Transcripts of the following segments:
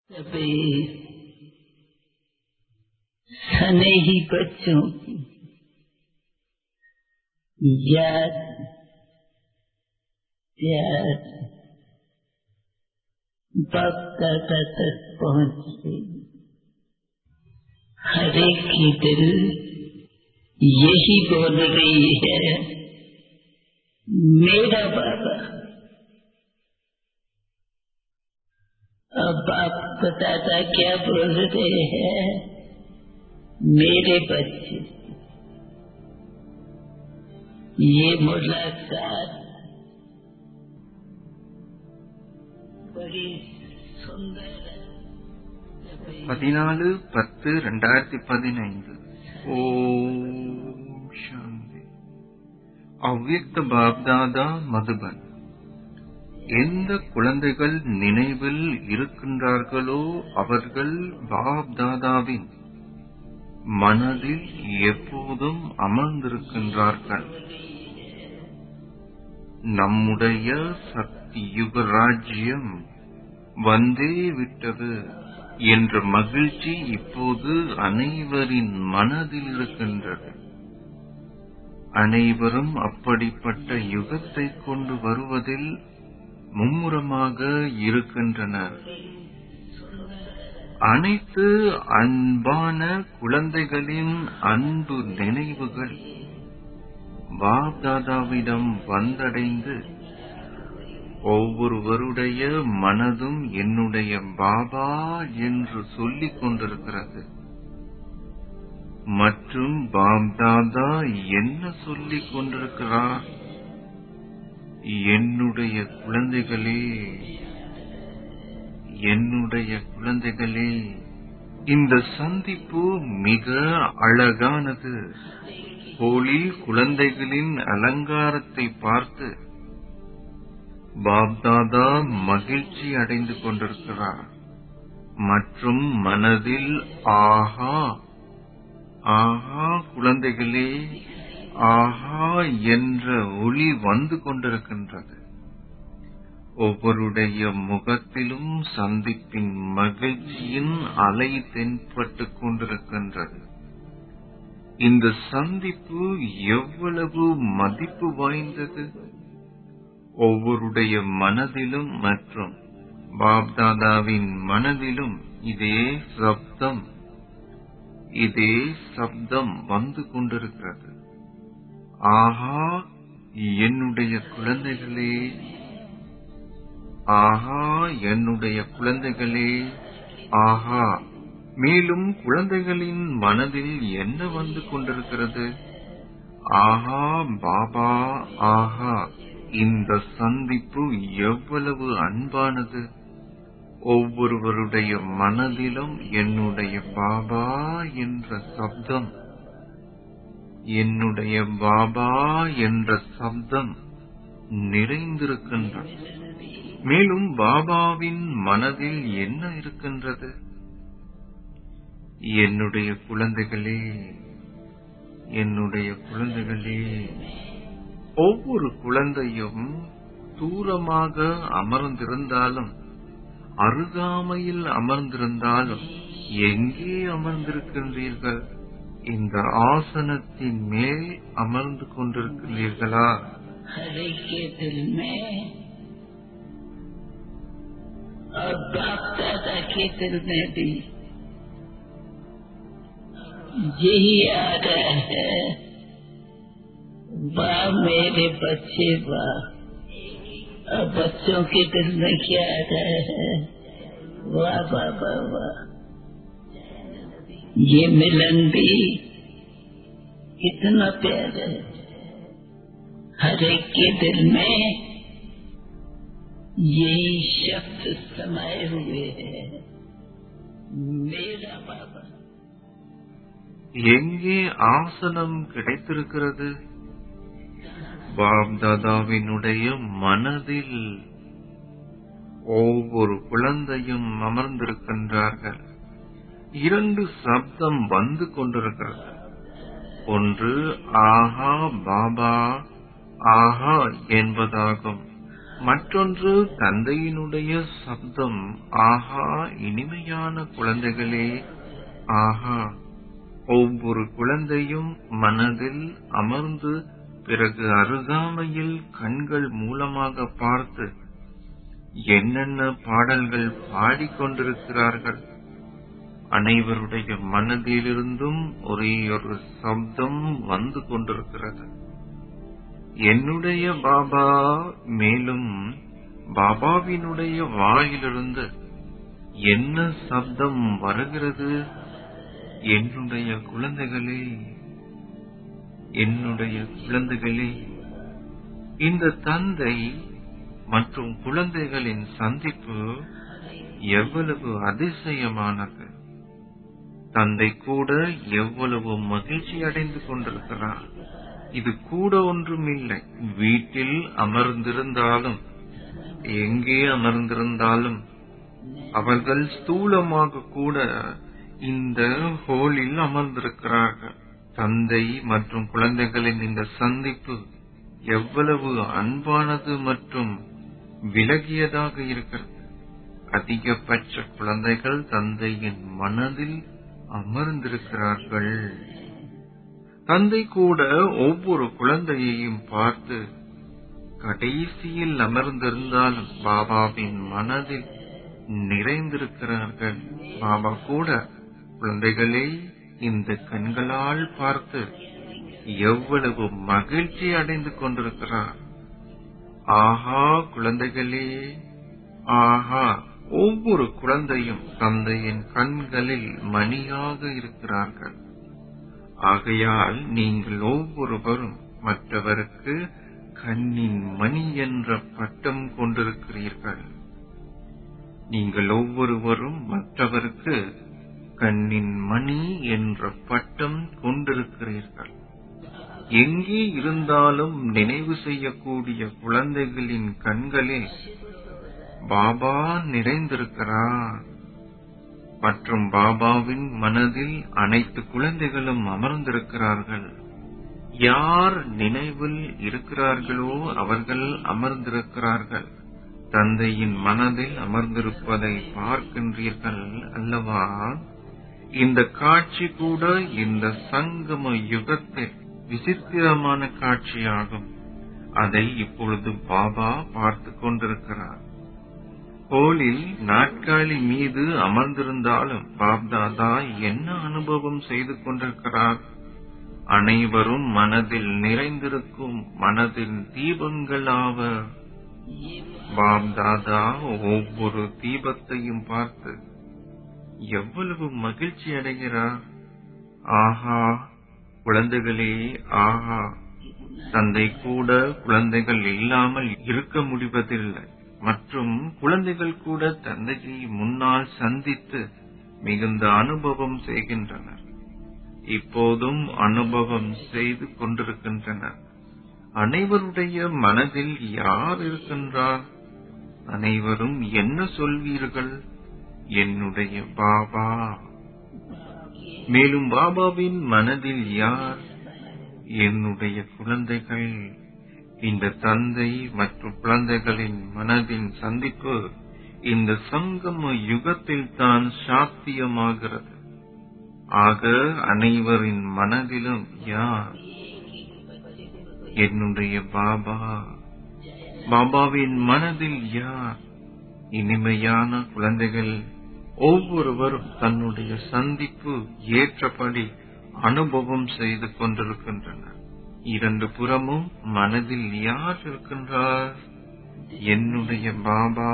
सभी स्नेही बच्चों की याद प्यार बाप दादा तक पहुंच गई हर एक की दिल यही बोल रही है मेरा बाबा अब आप दादा क्या बोल रहे हैं मेरे बच्चे ये मुलाकात बड़ी सुंदर பதினாலு பத்து ரெண்டாயிரத்தி பதினைந்து ஓம் சாந்தி அவ்வியக்த பாப்தாதா மதுபன் எந்த குழந்தைகள் நினைவில் இருக்கின்றார்களோ அவர்கள் பாப்தாதாவின் மனதில் எப்போதும் அமர்ந்திருக்கின்றார்கள் நம்முடைய சக்தி யுக ராஜ்யம் வந்தே விட்டது என்ற மகிழ்ச்சி இப்போது அனைவரின் மனதில் இருக்கின்றது அனைவரும் அப்படிப்பட்ட யுகத்தை கொண்டு வருவதில் மும்முரமாக இருக்கின்றனர் அனைத்து அன்பான குழந்தைகளின் அன்பு நினைவுகள் பாப்தாதாவிடம் வந்தடைந்து ஒவ்வொருவருடைய மனதும் என்னுடைய பாபா என்று சொல்லிக் கொண்டிருக்கிறது மற்றும் பாப்தாதா என்ன சொல்லிக் கொண்டிருக்கிறார் என்னுடைய குழந்தைகளே என்னுடைய குழந்தைகளே இந்த சந்திப்பு மிக அழகானது ஹோலி குழந்தைகளின் அலங்காரத்தை பார்த்து பாப்தாதா மகிழ்ச்சி அடைந்து கொண்டிருக்கிறார் மற்றும் மனதில் ஆஹா ஆஹா குழந்தைகளே ஆஹா என்ற ஒளி வந்து கொண்டிருக்கின்றது ஒவ்வொருடைய முகத்திலும் சந்திப்பின் மகிழ்ச்சியின் அலை தென்பட்டுக் கொண்டிருக்கின்றது இந்த சந்திப்பு எவ்வளவு மதிப்பு வாய்ந்தது ஒவ்வொருடைய மனதிலும் மற்றும் பாப்தாதாவின் மனதிலும் இதே சப்தம் இதே சப்தம் வந்து கொண்டிருக்கிறது ஆஹா என்னுடைய குழந்தைகளே ஆஹா என்னுடைய குழந்தைகளே ஆஹா மேலும் குழந்தைகளின் மனதில் என்ன வந்து கொண்டிருக்கிறது ஆஹா பாபா ஆஹா இந்த சந்திப்பு எவ்வளவு அன்பானது ஒவ்வொருவருடைய மனதிலும் என்னுடைய பாபா என்ற சப்தம் என்னுடைய பாபா என்ற சப்தம் நிறைந்திருக்கின்றது மேலும் பாபாவின் மனதில் என்ன இருக்கின்றது என்னுடைய குழந்தைகளே என்னுடைய குழந்தைகளே ஒவ்வொரு குழந்தையும் தூரமாக அமர்ந்திருந்தாலும் அருகாமையில் அமர்ந்திருந்தாலும் எங்கே அமர்ந்திருக்கின்றீர்கள் இந்த ஆசனத்தின் மேல் அமர்ந்து கொண்டிருக்கிறீர்களா हरे के दिल में और बाप दादा के दिल में भी यही आ रहा है वाह मेरे बच्चे वाह अब बच्चों के दिल में क्या आ रहा है वाह वाह वाह वाह ये मिलन भी कितना प्यारा है हर एक के दिल में यही शब्द समाये हुए हैं मेरा बाबा எங்கே ஆசனம் கிடைத்திருக்கிறது பாப்தாதாவினுடைய மனதில் ஒவ்வொரு குழந்தையும் அமர்ந்திருக்கின்றார்கள் இரண்டு சப்தம் வந்து கொண்டிருக்கிறது ஒன்று ஆஹா பாபா ஆஹா என்பதாகும் மற்றொன்று தந்தையினுடைய சப்தம் ஆஹா இனிமையான குழந்தைகளே ஆஹா ஒவ்வொரு குழந்தையும் மனதில் அமர்ந்து பிறகு அருகாமையில் கண்கள் மூலமாக பார்த்து என்னென்ன பாடல்கள் பாடிக்கொண்டிருக்கிறார்கள் அனைவருடைய மனதிலிருந்தும் ஒரே ஒரு சப்தம் வந்து கொண்டிருக்கிறது என்னுடைய பாபா மேலும் பாபாவினுடைய வாயிலிருந்து என்ன சப்தம் வருகிறது என்னுடைய குழந்தைகளே என்னுடைய குழந்தைகளே இந்த தந்தை மற்றும் குழந்தைகளின் சந்திப்பு எவ்வளவு அதிசயமானது தந்தை கூட எவ்வளவு மகிழ்ச்சி அடைந்து கொண்டிருக்கிறார் இது கூட ஒன்றுமில்லை வீட்டில் அமர்ந்திருந்தாலும் எங்கே அமர்ந்திருந்தாலும் அவர்கள் ஸ்தூலமாக கூட இந்த ஹோலில் அமர்ந்திருக்கிறார்கள் தந்தை மற்றும் குழந்தைகளின் இந்த சந்திப்பு எவ்வளவு அன்பானது மற்றும் விலகியதாக இருக்கிறது அதிகபட்ச குழந்தைகள் தந்தையின் மனதில் அமர்ந்திருக்கிறார்கள் தந்தை கூட ஒவ்வொரு குழந்தையையும் பார்த்து கடைசியில் அமர்ந்திருந்தாலும் பாபாவின் மனதில் நிறைந்திருக்கிறார்கள் பாபா கூட குழந்தைகளே இந்த கண்களால் பார்த்து எவ்வளவு மகிழ்ச்சி அடைந்து கொண்டிருக்கிறார் ஆஹா குழந்தைகளே ஆஹா ஒவ்வொரு குழந்தையும் தந்தையின் கண்களில் மணியாக இருக்கிறார்கள் ஆகையால் நீங்கள் ஒவ்வொருவரும் மற்றவருக்கு கண்ணின் மணி என்ற பட்டம் கொண்டிருக்கிறீர்கள் நீங்கள் ஒவ்வொருவரும் மற்றவருக்கு கண்ணின் மணி என்ற பட்டம் கொண்டிருக்கிறீர்கள் எங்கே இருந்தாலும் நினைவு செய்யக்கூடிய குழந்தைகளின் கண்களில் பாபா நிறைந்திருக்கிறார் மற்றும் பாபாவின் மனதில் அனைத்து குழந்தைகளும் அமர்ந்திருக்கிறார்கள் யார் நினைவில் இருக்கிறார்களோ அவர்கள் அமர்ந்திருக்கிறார்கள் தந்தையின் மனதில் அமர்ந்திருப்பதை பார்க்கின்றீர்கள் அல்லவா இந்த காட்சி கூட இந்த சங்கம யுகத்தில் விசித்திரமான காட்சியாகும் அதை இப்பொழுது பாபா பார்த்து கொண்டிருக்கிறார் கோலில் நாட்காலி மீது அமர்ந்திருந்தாலும் பாப்தாதா என்ன அனுபவம் செய்து கொண்டிருக்கிறார் அனைவரும் மனதில் நிறைந்திருக்கும் மனதின் தீபங்களாவர் பாப்தாதா ஒவ்வொரு தீபத்தையும் பார்த்து எவ்வளவு மகிழ்ச்சி அடைகிறார் ஆஹா குழந்தைகளே ஆஹா தந்தை கூட குழந்தைகள் இல்லாமல் இருக்க முடிவதில்லை மற்றும் குழந்தைகள் கூட தந்தையை முன்னால் சந்தித்து மிகுந்த அனுபவம் செய்கின்றனர் இப்போதும் அனுபவம் செய்து கொண்டிருக்கின்றனர் அனைவருடைய மனதில் யார் இருக்கின்றார் அனைவரும் என்ன சொல்வீர்கள் என்னுடைய பாபா மேலும் பாபாவின் மனதில் யார் என்னுடைய குழந்தைகள் இந்த தந்தை மற்றும் குழந்தைகளின் மனதின் சந்திப்பு இந்த சங்கம யுகத்தில் தான் சாத்தியமாகிறது ஆக அனைவரின் மனதிலும் யார் என்னுடைய பாபா பாபாவின் மனதில் யார் இனிமையான குழந்தைகள் ஒவ்வொருவரும் தன்னுடைய சந்திப்பு ஏற்றபடி அனுபவம் செய்து கொண்டிருக்கின்றனர் இரண்டு புறமும் மனதில் யார் இருக்கின்றார் என்னுடைய பாபா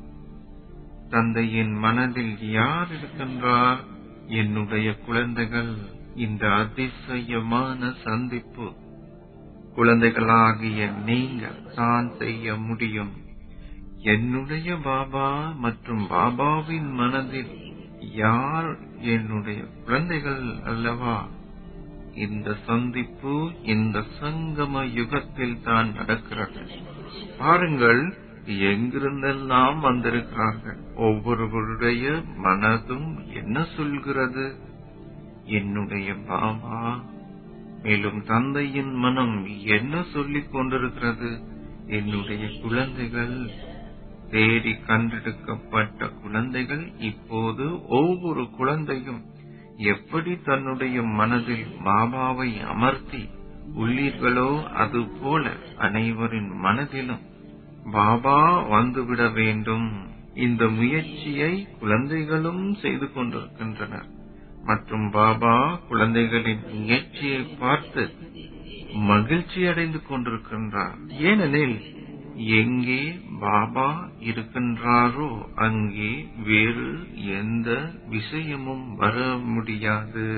தந்தையின் மனதில் யார் இருக்கின்றார் என்னுடைய குழந்தைகள் இந்த அதிசயமான சந்திப்பு குழந்தைகளாகிய நீங்கள் தான் செய்ய முடியும் என்னுடைய பாபா மற்றும் பாபாவின் மனதில் யார் என்னுடைய குழந்தைகள் அல்லவா இந்த சந்திப்பு இந்த சங்கம யுகத்தில் தான் நடக்கிறது பாருங்கள் எங்கிருந்தெல்லாம் வந்திருக்கிறார்கள் ஒவ்வொருவருடைய மனதும் என்ன சொல்கிறது என்னுடைய பாபா மேலும் தந்தையின் மனம் என்ன சொல்லிக் கொண்டிருக்கிறது என்னுடைய குழந்தைகள் தேடி கண்டெடுக்கப்பட்ட குழந்தைகள் இப்போது ஒவ்வொரு குழந்தையும் எப்படி தன்னுடைய மனதில் பாபாவை அமர்த்தி உள்ளீர்களோ அதுபோல அனைவரின் மனதிலும் பாபா வந்துவிட வேண்டும் இந்த முயற்சியை குழந்தைகளும் செய்து கொண்டிருக்கின்றனர் மற்றும் பாபா குழந்தைகளின் முயற்சியை பார்த்து மகிழ்ச்சி அடைந்து கொண்டிருக்கின்றார் ஏனெனில் எங்கே பாபா இருக்கின்றாரோ அங்கே வேறு எந்த விஷயமும் வர முடியாது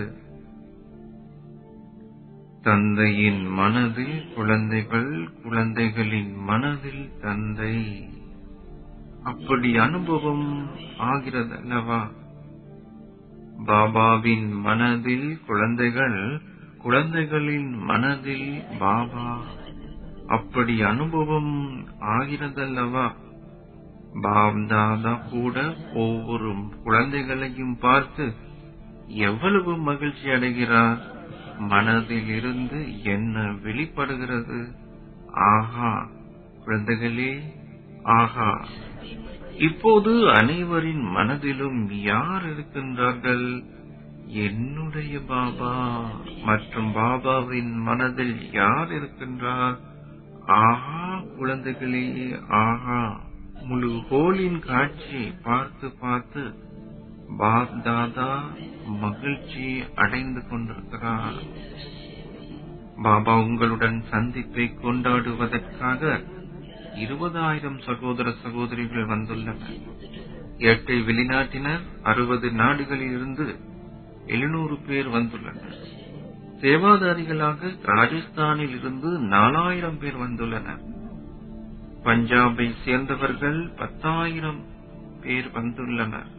தந்தையின் மனதில் குழந்தைகள் குழந்தைகளின் மனதில் தந்தை அப்படி அனுபவம் ஆகிறது அல்லவா பாபாவின் மனதில் குழந்தைகள் குழந்தைகளின் மனதில் பாபா அப்படி அனுபவம் ஆகிறதல்லவா பாப் தாதா கூட ஒவ்வொரு குழந்தைகளையும் பார்த்து எவ்வளவு மகிழ்ச்சி அடைகிறார் மனதில் இருந்து என்ன வெளிப்படுகிறது ஆஹா குழந்தைகளே ஆஹா இப்போது அனைவரின் மனதிலும் யார் இருக்கின்றார்கள் என்னுடைய பாபா மற்றும் பாபாவின் மனதில் யார் இருக்கின்றார் ஆஹா குழந்தைகளே ஆஹா முழு ஹோலின் காட்சியை பார்த்து பார்த்து பாப் தாதா மகிழ்ச்சி அடைந்து கொண்டிருக்கிறார் பாபா உங்களுடன் சந்திப்பை கொண்டாடுவதற்காக இருபதாயிரம் சகோதர சகோதரிகள் வந்துள்ளனர் எட்டு வெளிநாட்டினர் அறுபது நாடுகளில் இருந்து எழுநூறு பேர் வந்துள்ளனர் சேவாதாரிகளாக ராஜஸ்தானில் இருந்து நாலாயிரம் பேர் வந்துள்ளனர் பஞ்சாபை சேர்ந்தவர்கள் பத்தாயிரம் பேர் வந்துள்ளனர்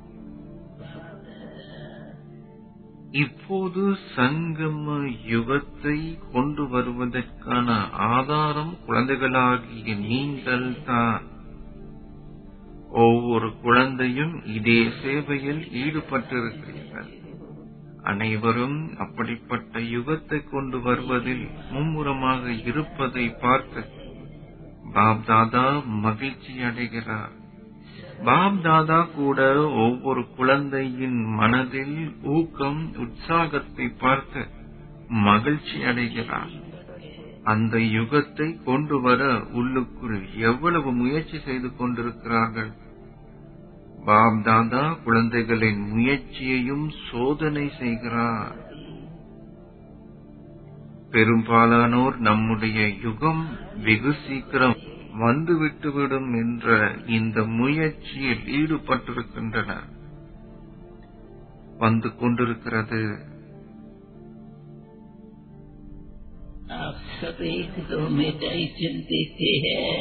இப்போது சங்கம யுகத்தை கொண்டு வருவதற்கான ஆதாரம் குழந்தைகளாகிய நீங்கள் தான் ஒவ்வொரு குழந்தையும் இதே சேவையில் ஈடுபட்டிருக்கிறீர்கள் அனைவரும் அப்படிப்பட்ட யுகத்தை கொண்டு வருவதில் மும்முரமாக இருப்பதை பார்த்து பாப் தாதா மகிழ்ச்சி அடைகிறார் பாப் தாதா கூட ஒவ்வொரு குழந்தையின் மனதில் ஊக்கம் உற்சாகத்தை பார்த்து மகிழ்ச்சி அடைகிறார் அந்த யுகத்தை கொண்டு வர உள்ளுக்குள் எவ்வளவு முயற்சி செய்து கொண்டிருக்கிறார்கள் பாப் தாதா குழந்தைகளின் முயற்சியையும் சோதனை செய்கிறார் பெரும்பாலானோர் நம்முடைய யுகம் வெகு சீக்கிரம் வந்துவிட்டுவிடும் என்ற இந்த முயற்சியில் ஈடுபட்டிருக்கின்றனர் வந்து கொண்டிருக்கிறது आप सब एक दो मेडिटेशन देते हैं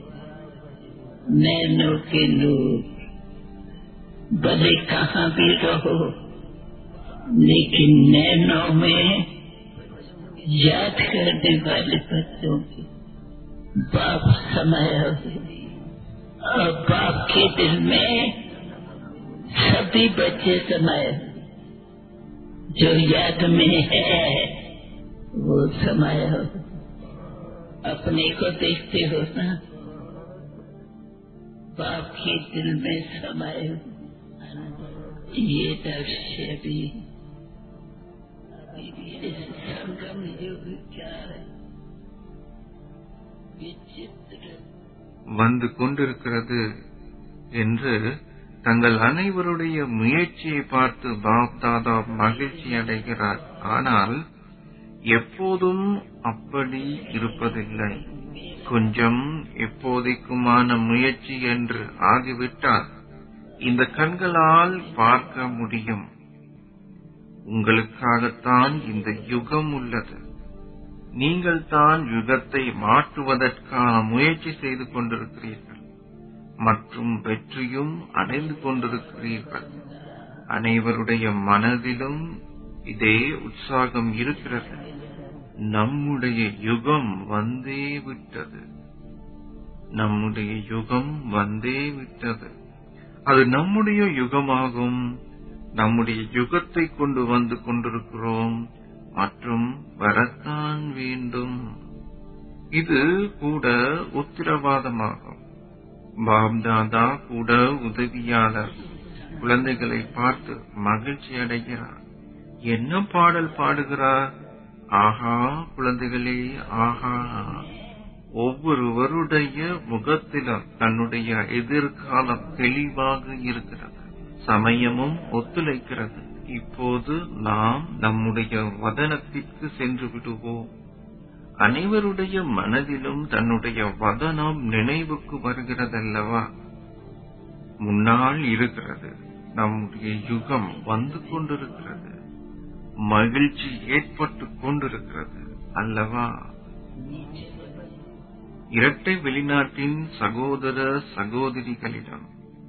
नैनो के लोग भले कहाँ भी रहो लेकिन नैनो में याद करने वाले बच्चों की बाप समय और बाप के दिल में सभी बच्चे समय जो याद में है वो समय हो अपने को देखते हो ना बाप के दिल में समय ये दृश्य भी इस संगम युग क्या है विचित्र வந்து கொண்டிருக்கிறது என்று தங்கள் அனைவருடைய முயற்சியை பார்த்து பாப் தாதா மகிழ்ச்சி அடைகிறார் ஆனால் எப்போதும் அப்படி இருப்பதில்லை கொஞ்சம் எப்போதைக்குமான முயற்சி என்று ஆகிவிட்டால் இந்த கண்களால் பார்க்க முடியும் உங்களுக்காகத்தான் இந்த யுகம் உள்ளது நீங்கள் தான் யுகத்தை மாற்றுவதற்கான முயற்சி செய்து கொண்டிருக்கிறீர்கள் மற்றும் வெற்றியும் அடைந்து கொண்டிருக்கிறீர்கள் அனைவருடைய மனதிலும் இதே உற்சாகம் இருக்கிறது நம்முடைய யுகம் வந்தே விட்டது நம்முடைய யுகம் வந்தே விட்டது அது நம்முடைய யுகமாகும் நம்முடைய யுகத்தை கொண்டு வந்து கொண்டிருக்கிறோம் மற்றும் வரத்தான் வேண்டும் இது கூட உத்திரவாதமாகும் பாப்தாதா கூட உதவியாளர் குழந்தைகளை பார்த்து மகிழ்ச்சி அடைகிறார் என்ன பாடல் பாடுகிறார் ஆஹா குழந்தைகளே ஆஹா ஒவ்வொருவருடைய முகத்திலும் தன்னுடைய எதிர்காலம் தெளிவாக இருக்கிறது சமயமும் ஒத்துழைக்கிறது இப்போது நாம் நம்முடைய வதனத்திற்கு சென்று விடுவோம் அனைவருடைய மனதிலும் தன்னுடைய வதனம் நினைவுக்கு வருகிறதல்லவா முன்னால் இருக்கிறது நம்முடைய யுகம் வந்து கொண்டிருக்கிறது மகிழ்ச்சி ஏற்பட்டு கொண்டிருக்கிறது அல்லவா இரட்டை வெளிநாட்டின் சகோதர சகோதரிகளிடம்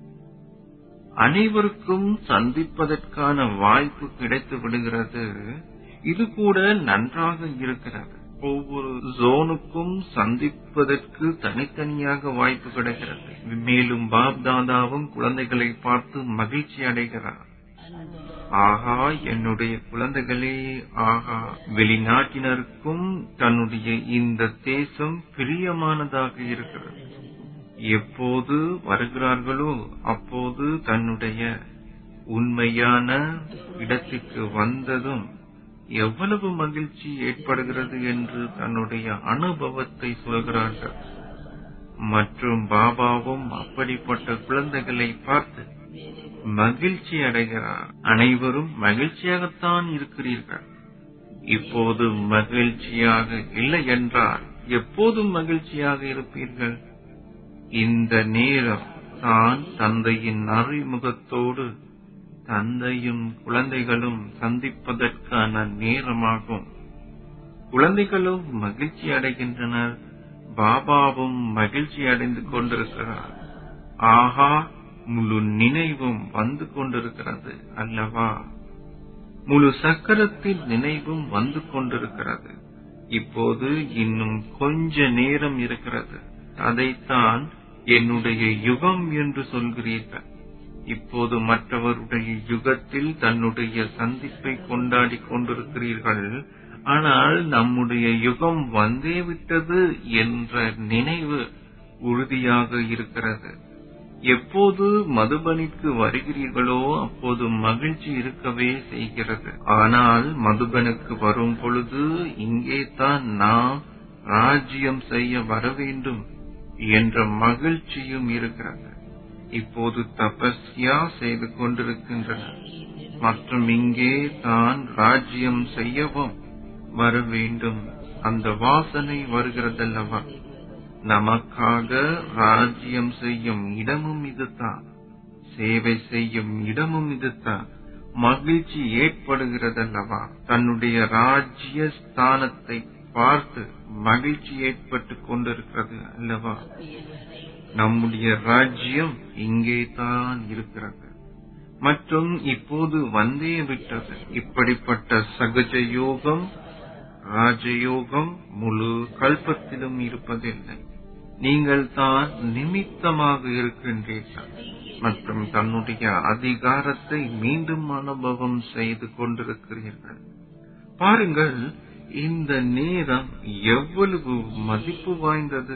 அனைவருக்கும் சந்திப்பதற்கான வாய்ப்பு கிடைத்து விடுகிறது இது கூட நன்றாக இருக்கிறது ஒவ்வொரு ஜோனுக்கும் சந்திப்பதற்கு தனித்தனியாக வாய்ப்பு கிடைக்கிறது மேலும் பாப் தாதாவும் குழந்தைகளை பார்த்து மகிழ்ச்சி அடைகிறார் ஆகா என்னுடைய குழந்தைகளே ஆகா வெளிநாட்டினருக்கும் தன்னுடைய இந்த தேசம் பிரியமானதாக இருக்கிறது எப்போது வருகிறார்களோ அப்போது தன்னுடைய உண்மையான இடத்திற்கு வந்ததும் எவ்வளவு மகிழ்ச்சி ஏற்படுகிறது என்று தன்னுடைய அனுபவத்தை சொல்கிறார்கள் மற்றும் பாபாவும் அப்படிப்பட்ட குழந்தைகளை பார்த்து மகிழ்ச்சி அடைகிறார் அனைவரும் மகிழ்ச்சியாகத்தான் இருக்கிறீர்கள் இப்போது மகிழ்ச்சியாக இல்லை என்றால் எப்போதும் மகிழ்ச்சியாக இருப்பீர்கள் இந்த நேரம் தான் தந்தையின் அறிமுகத்தோடு தந்தையும் குழந்தைகளும் சந்திப்பதற்கான நேரமாகும் குழந்தைகளும் மகிழ்ச்சி அடைகின்றனர் பாபாவும் மகிழ்ச்சி அடைந்து கொண்டிருக்கிறார் ஆஹா முழு நினைவும் வந்து கொண்டிருக்கிறது அல்லவா முழு சக்கரத்தின் நினைவும் வந்து கொண்டிருக்கிறது இப்போது இன்னும் கொஞ்ச நேரம் இருக்கிறது அதைத்தான் என்னுடைய யுகம் என்று சொல்கிறீர்கள் இப்போது மற்றவருடைய யுகத்தில் தன்னுடைய சந்திப்பை கொண்டாடி கொண்டிருக்கிறீர்கள் ஆனால் நம்முடைய யுகம் வந்தே விட்டது என்ற நினைவு உறுதியாக இருக்கிறது எப்போது மதுபனிற்கு வருகிறீர்களோ அப்போது மகிழ்ச்சி இருக்கவே செய்கிறது ஆனால் மதுபனுக்கு வரும் பொழுது இங்கே தான் நாம் ராஜ்யம் செய்ய வர வேண்டும் என்ற மகிழ்ச்சியும் இருக்கிறது இப்போது தபஸ்யா செய்து கொண்டிருக்கின்றனர் மற்றும் இங்கே தான் ராஜ்யம் செய்யவும் வர வேண்டும் அந்த வாசனை வருகிறதல்லவா நமக்காக ராஜ்யம் செய்யும் இடமும் இதுதான் சேவை செய்யும் இடமும் இதுதான் மகிழ்ச்சி ஏற்படுகிறதல்லவா தன்னுடைய ராஜ்ய ஸ்தானத்தை பார்த்து மகிழ்ச்சி ஏற்பட்டு கொண்டிருக்கிறது அல்லவா நம்முடைய ராஜ்யம் இங்கே தான் இருக்கிறது மற்றும் இப்போது வந்தே விட்டது இப்படிப்பட்ட சகஜ யோகம் ராஜயோகம் முழு கல்பத்திலும் இருப்பதில்லை நீங்கள் தான் நிமித்தமாக இருக்கின்றீர்கள் மற்றும் தன்னுடைய அதிகாரத்தை மீண்டும் அனுபவம் செய்து கொண்டிருக்கிறீர்கள் பாருங்கள் இந்த நேரம் எவ்வளவு மதிப்பு வாய்ந்தது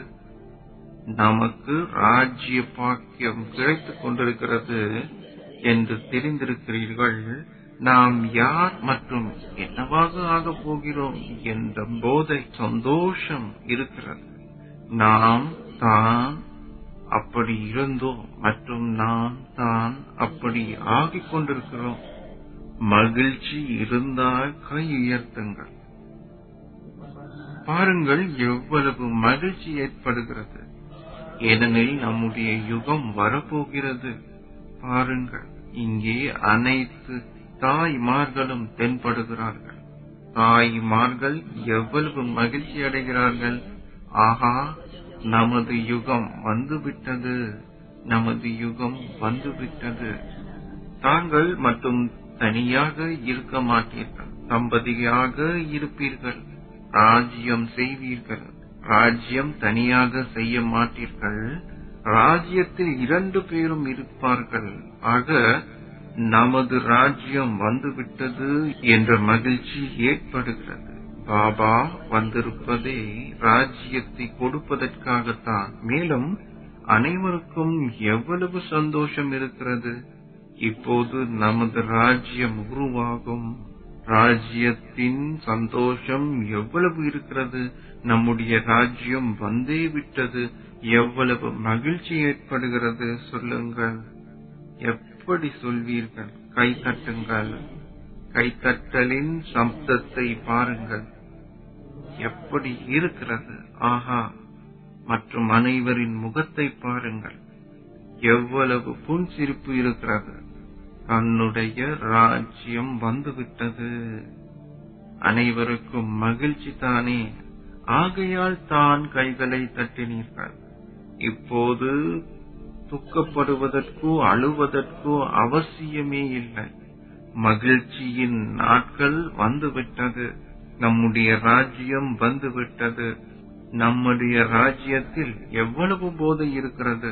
நமக்கு ராஜ்ய பாக்கியம் கிடைத்துக் கொண்டிருக்கிறது என்று தெரிந்திருக்கிறீர்கள் நாம் யார் மற்றும் என்னவாக ஆகப் போகிறோம் என்ற போதை சந்தோஷம் இருக்கிறது நாம் தான் அப்படி இருந்தோம் மற்றும் நாம் தான் அப்படி ஆகிக் கொண்டிருக்கிறோம் மகிழ்ச்சி இருந்தால் கை உயர்த்துங்கள் பாருங்கள் எவ்வளவு மகிழ்ச்சி ஏற்படுகிறது ஏனெனில் நம்முடைய யுகம் வரப்போகிறது பாருங்கள் இங்கே அனைத்து தாய்மார்களும் தென்படுகிறார்கள் தாய்மார்கள் எவ்வளவு மகிழ்ச்சி அடைகிறார்கள் ஆஹா நமது யுகம் வந்துவிட்டது நமது யுகம் வந்துவிட்டது தாங்கள் மற்றும் தனியாக இருக்க மாட்டீர்கள் தம்பதியாக இருப்பீர்கள் ராஜ்யம் செய்வீர்கள் ராஜ்யம் தனியாக செய்ய மாட்டீர்கள் ராஜ்யத்தில் இரண்டு பேரும் இருப்பார்கள் ஆக நமது ராஜ்யம் வந்துவிட்டது என்ற மகிழ்ச்சி ஏற்படுகிறது பாபா வந்திருப்பதே ராஜ்யத்தை கொடுப்பதற்காகத்தான் மேலும் அனைவருக்கும் எவ்வளவு சந்தோஷம் இருக்கிறது இப்போது நமது ராஜ்யம் உருவாகும் ராஜ்யத்தின் சந்தோஷம் எவ்வளவு இருக்கிறது நம்முடைய ராஜ்யம் வந்தே விட்டது எவ்வளவு மகிழ்ச்சி ஏற்படுகிறது சொல்லுங்கள் எப்படி சொல்வீர்கள் கை தட்டுங்கள் கைத்தட்டலின் சப்தத்தை பாருங்கள் எப்படி இருக்கிறது ஆஹா மற்றும் அனைவரின் முகத்தை பாருங்கள் எவ்வளவு புன்சிரிப்பு இருக்கிறது தன்னுடைய ராஜ்யம் வந்துவிட்டது அனைவருக்கும் மகிழ்ச்சி தானே ஆகையால் தான் கைகளை தட்டினீர்கள் இப்போது துக்கப்படுவதற்கோ அழுவதற்கோ அவசியமே இல்லை மகிழ்ச்சியின் நாட்கள் வந்துவிட்டது நம்முடைய ராஜ்யம் வந்துவிட்டது நம்முடைய ராஜ்யத்தில் எவ்வளவு போதை இருக்கிறது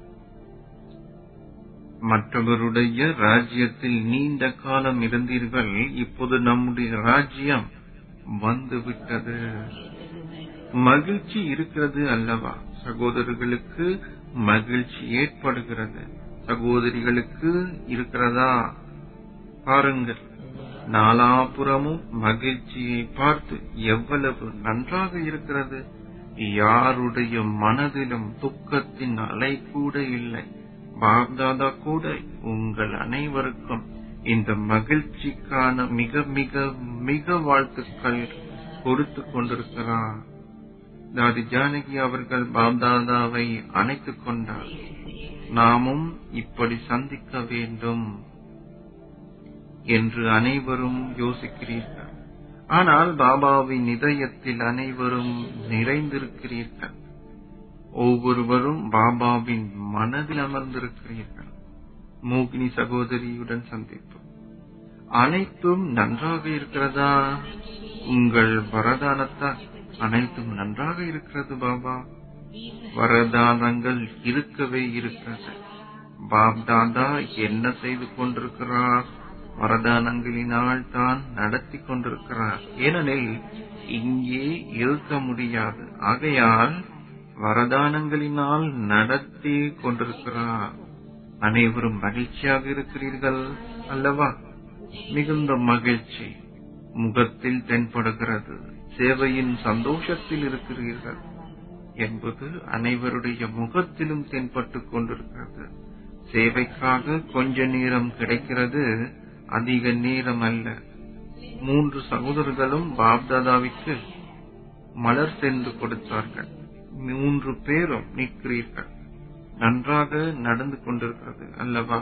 மற்றவருடைய ராஜ்யத்தில் நீண்ட காலம் இருந்தீர்கள் இப்போது நம்முடைய ராஜ்யம் வந்துவிட்டது மகிழ்ச்சி இருக்கிறது அல்லவா சகோதரர்களுக்கு மகிழ்ச்சி ஏற்படுகிறது சகோதரிகளுக்கு இருக்கிறதா பாருங்கள் நாலாபுறமும் மகிழ்ச்சியை பார்த்து எவ்வளவு நன்றாக இருக்கிறது யாருடைய மனதிலும் துக்கத்தின் அலை கூட இல்லை பாப்தாதா கூட உங்கள் அனைவருக்கும் இந்த மகிழ்ச்சிக்கான மிக மிக மிக வாழ்த்துக்கள் கொடுத்து கொண்டிருக்கிறார் தாதி ஜானகி அவர்கள் பாப்தாதாவை அணைத்துக் கொண்டார் நாமும் இப்படி சந்திக்க வேண்டும் என்று அனைவரும் யோசிக்கிறீர்கள் ஆனால் பாபாவின் இதயத்தில் அனைவரும் நிறைந்திருக்கிறீர்கள் ஒவ்வொருவரும் பாபாவின் மனதில் அமர்ந்திருக்கிறீர்கள் மோகினி சகோதரியுடன் சந்திப்பு அனைத்தும் நன்றாக இருக்கிறதா உங்கள் வரதானத்தால் அனைத்தும் நன்றாக இருக்கிறது பாபா வரதானங்கள் இருக்கவே இருக்கிறது பாப் தாதா என்ன செய்து கொண்டிருக்கிறார் வரதானங்களினால் தான் நடத்தி கொண்டிருக்கிறார் ஏனெனில் இங்கே இருக்க முடியாது ஆகையால் வரதானங்களினால் நடத்தி கொண்டிருக்கிறார் அனைவரும் மகிழ்ச்சியாக இருக்கிறீர்கள் அல்லவா மிகுந்த மகிழ்ச்சி முகத்தில் தென்படுகிறது சேவையின் சந்தோஷத்தில் இருக்கிறீர்கள் என்பது அனைவருடைய முகத்திலும் தென்பட்டுக் கொண்டிருக்கிறது சேவைக்காக கொஞ்ச நேரம் கிடைக்கிறது அதிக நேரம் அல்ல மூன்று சகோதரர்களும் பாப்தாதாவிற்கு மலர் சென்று கொடுத்தார்கள் மூன்று பேரும் நிற்கிறீர்கள் நன்றாக நடந்து கொண்டிருக்கிறது அல்லவா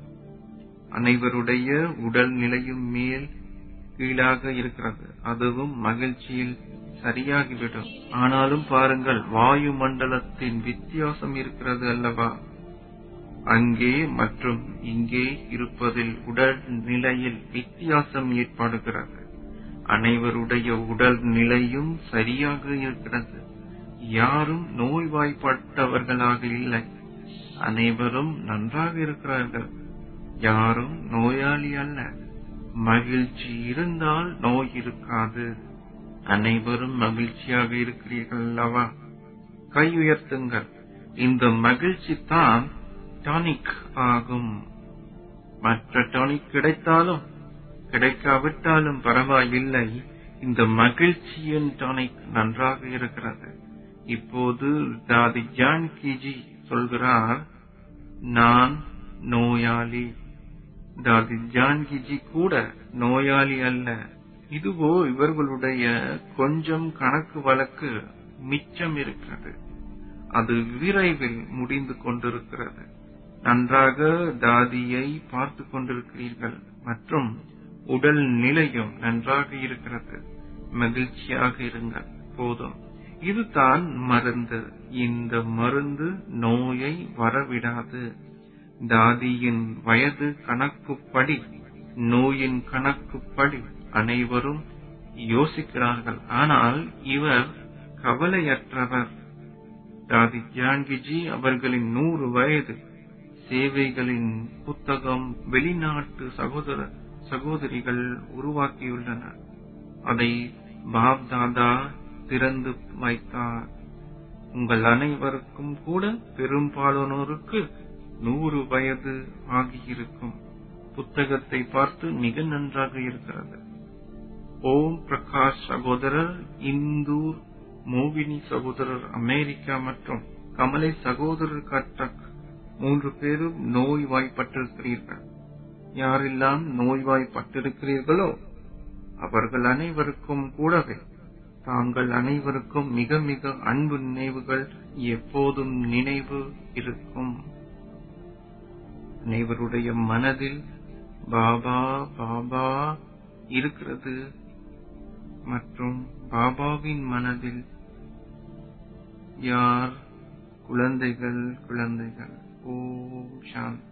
அனைவருடைய உடல் நிலையும் மேல் கீழாக இருக்கிறது அதுவும் மகிழ்ச்சியில் சரியாகிவிடும் ஆனாலும் பாருங்கள் வாயு மண்டலத்தின் வித்தியாசம் இருக்கிறது அல்லவா அங்கே மற்றும் இங்கே இருப்பதில் உடல் நிலையில் வித்தியாசம் ஏற்படுகிறது அனைவருடைய உடல் நிலையும் சரியாக இருக்கிறது யாரும் நோய்வாய்ப்பட்டவர்களாக இல்லை அனைவரும் நன்றாக இருக்கிறார்கள் யாரும் நோயாளி அல்ல மகிழ்ச்சி இருந்தால் நோய் இருக்காது அனைவரும் மகிழ்ச்சியாக இருக்கிறீர்கள் அல்லவா கை உயர்த்துங்கள் இந்த மகிழ்ச்சி தான் டானிக் ஆகும் மற்ற டானிக் கிடைத்தாலும் கிடைக்காவிட்டாலும் பரவாயில்லை இந்த மகிழ்ச்சியின் டானிக் நன்றாக இருக்கிறது இப்போது தாதி ஜான்கிஜி சொல்கிறார் நான் நோயாளி தாதி ஜான்கிஜி கூட நோயாளி அல்ல இதுவோ இவர்களுடைய கொஞ்சம் கணக்கு வழக்கு மிச்சம் இருக்கிறது அது விரைவில் முடிந்து கொண்டிருக்கிறது நன்றாக தாதியை பார்த்து கொண்டிருக்கிறீர்கள் மற்றும் உடல் நிலையும் நன்றாக இருக்கிறது மகிழ்ச்சியாக இருங்கள் போதும் இதுதான் மருந்து இந்த மருந்து நோயை வரவிடாது தாதியின் வயது கணக்குப்படி நோயின் கணக்குப்படி அனைவரும் யோசிக்கிறார்கள் ஆனால் இவர் கவலையற்றவர் தாதி ஜான்கிஜி அவர்களின் நூறு வயது சேவைகளின் புத்தகம் வெளிநாட்டு சகோதர சகோதரிகள் உருவாக்கியுள்ளனர் அதை பாப் தாதா திறந்து வைத்தார் உங்கள் அனைவருக்கும் கூட பெரும்பாலானோருக்கு நூறு வயது ஆகியிருக்கும் புத்தகத்தை பார்த்து மிக நன்றாக இருக்கிறது ஓம் பிரகாஷ் சகோதரர் இந்தூர் மோகினி சகோதரர் அமெரிக்கா மற்றும் கமலை சகோதரர் கட்டக் மூன்று பேரும் நோய்வாய்ப்பட்டிருக்கிறீர்கள் யாரெல்லாம் நோய்வாய்ப்பட்டிருக்கிறீர்களோ அவர்கள் அனைவருக்கும் கூடவே தாங்கள் அனைவருக்கும் மிக மிக அன்பு நினைவுகள் எப்போதும் நினைவு இருக்கும் அனைவருடைய மனதில் பாபா பாபா இருக்கிறது மற்றும் பாபாவின் மனதில் யார் குழந்தைகள் குழந்தைகள் ஓம் சாந்தி